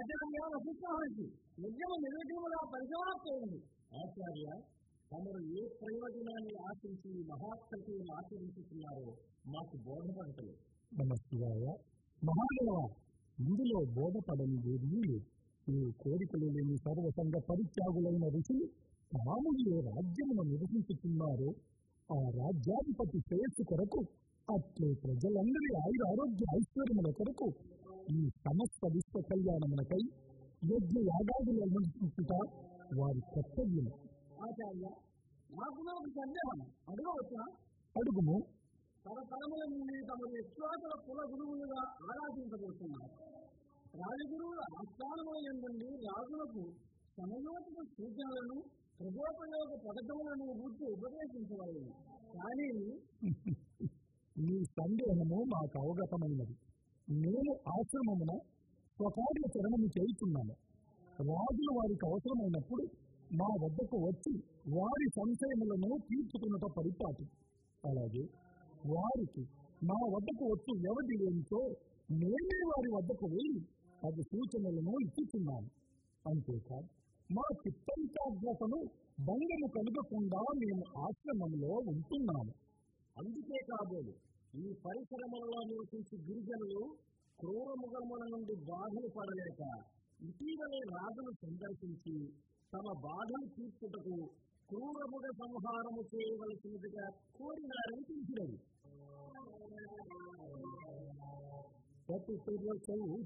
ఆచార్య వశిష్ఠ మహర్షి యజ్ఞము నిర్విఘ్నముగా పరిసమాప్తయింది ఆచార్య తమరు ఏ ప్రయోజనాన్ని ఆశించి మహాత్సక్తిని ఆచరించుతున్నారో మాకు బోధపడతలేదు నమ శివాయ మహాదేవ ఇందులో బోధపడని ఏదీ లేదు ఈ కోరికలు లేని సర్వసంగ పరిత్యాగులైన ఋషులు తాము ఏ రాజ్యమును నివసించుతున్నారో ఆ రాజ్యాధిపతి శ్రేయస్సు కొరకు అట్లే ప్రజలందరి ఆయుర ఆరోగ్య ఐశ్వర్యముల కొరకు ఈ సమస్త విశ్వ కళ్యాణమునకై యజ్ఞ యాగాదులు అనుష్ఠించుట వారి కర్తవ్యం ఆచార్య నాకు నాకు సందేహం అడగవచ్చా అడుగుము తరతరముల నుండి తమరు విశ్వాసుల కుల గురువులుగా ఆరాధించబడుతున్నారు రాజగురువుల ఆస్థానముల నుండి రాజులకు సమయోచిత సూచనలను ప్రజోపయోగ పథకములను గుర్తు ఉపదేశించవలను కానీ మీ సందేహము మాకు అవగతమైనది మేము ఆశ్రమమున స్వకార్య చరణము చేయుచున్నాము రాజులు వారికి అవసరమైనప్పుడు మా వద్దకు వచ్చి వారి సంశయములను తీర్చుకున్నట పరిపాటి అలాగే వారికి మా వద్దకు వచ్చి వ్యవధి లేనితో మేమే వారి వద్దకు వెళ్ళి అది సూచనలను ఇచ్చుచున్నాము అంతేకాదు మా చిత్తంతాగ్రతను భంగము కలగకుండా మేము ఆశ్రమంలో ఉంటున్నాము అందుకే కాబోలు ఈ పరిసరములలో నివసించి గిరిజనులు క్రూర ముఖముల నుండి బాధలు పడలేక ఇటీవలే రాజును సందర్శించి తమ బాధలు తీర్చుటకు క్రూరముగ సంహారము చేయవలసినదిగా కోరినారని తెలిసినది ప్రతి